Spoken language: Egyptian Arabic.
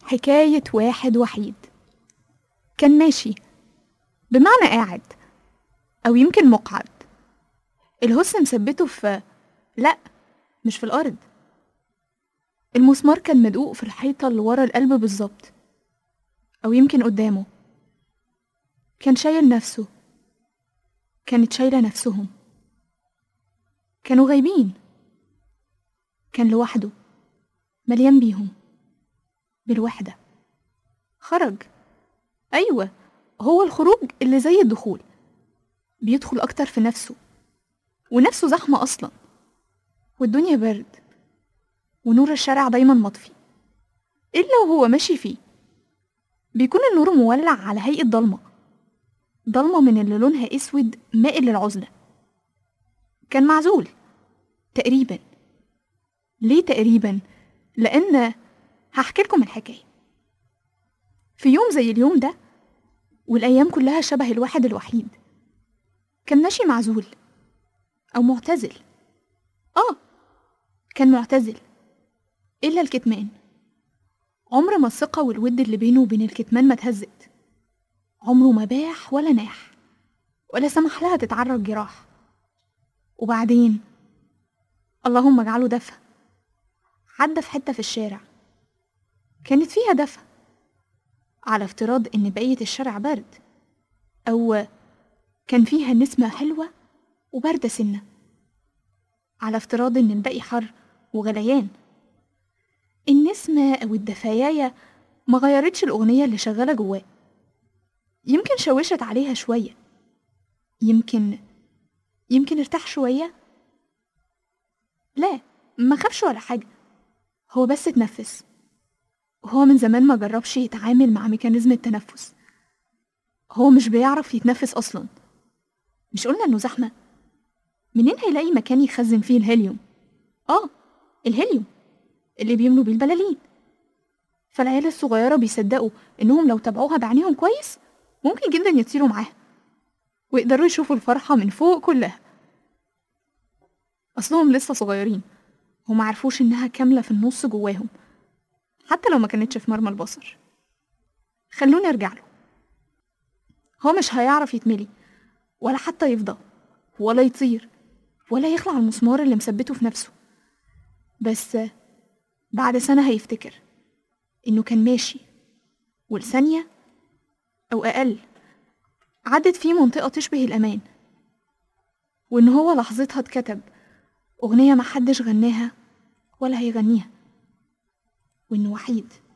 حكاية واحد وحيد كان ماشي بمعنى قاعد أو يمكن مقعد الهس مثبته في لأ مش في الأرض المسمار كان مدقوق في الحيطة اللي ورا القلب بالظبط أو يمكن قدامه كان شايل نفسه كانت شايلة نفسهم كانوا غايبين كان لوحده مليان بيهم بالوحدة خرج أيوة هو الخروج اللي زي الدخول بيدخل أكتر في نفسه ونفسه زحمة أصلا والدنيا برد ونور الشارع دايما مطفي إلا وهو ماشي فيه بيكون النور مولع على هيئة ضلمة ضلمة من اللي لونها أسود مائل للعزلة كان معزول تقريبا ليه تقريبا لأن هحكي لكم الحكاية في يوم زي اليوم ده والأيام كلها شبه الواحد الوحيد كان ماشي معزول أو معتزل آه كان معتزل إلا الكتمان عمر ما الثقة والود اللي بينه وبين الكتمان ما اتهزت عمره ما باح ولا ناح ولا سمح لها تتعرض جراح وبعدين اللهم اجعله دفى عدى في حتة في الشارع كانت فيها دفى على افتراض إن بقية الشارع برد أو كان فيها نسمة حلوة وباردة سنة على افتراض إن الباقي حر وغليان النسمة أو الدفاياية ما غيرتش الأغنية اللي شغالة جواه يمكن شوشت عليها شوية يمكن يمكن ارتاح شوية لا ما خافش ولا حاجة هو بس اتنفس هو من زمان ما جربش يتعامل مع ميكانيزم التنفس هو مش بيعرف يتنفس أصلا مش قلنا إنه زحمة منين هيلاقي مكان يخزن فيه الهيليوم آه الهيليوم اللي بيملوا بيه البلالين فالعيال الصغيرة بيصدقوا إنهم لو تابعوها بعينيهم كويس ممكن جدا يطيروا معاها ويقدروا يشوفوا الفرحة من فوق كلها أصلهم لسه صغيرين وما عرفوش إنها كاملة في النص جواهم حتى لو ما كانتش في مرمى البصر خلوني أرجع له هو مش هيعرف يتملي ولا حتى يفضى ولا يطير ولا يخلع المسمار اللي مثبته في نفسه بس بعد سنة هيفتكر إنه كان ماشي والثانية أو أقل عدت في منطقة تشبه الأمان وإن هو لحظتها اتكتب أغنية محدش غناها ولا هيغنيها وإنه وحيد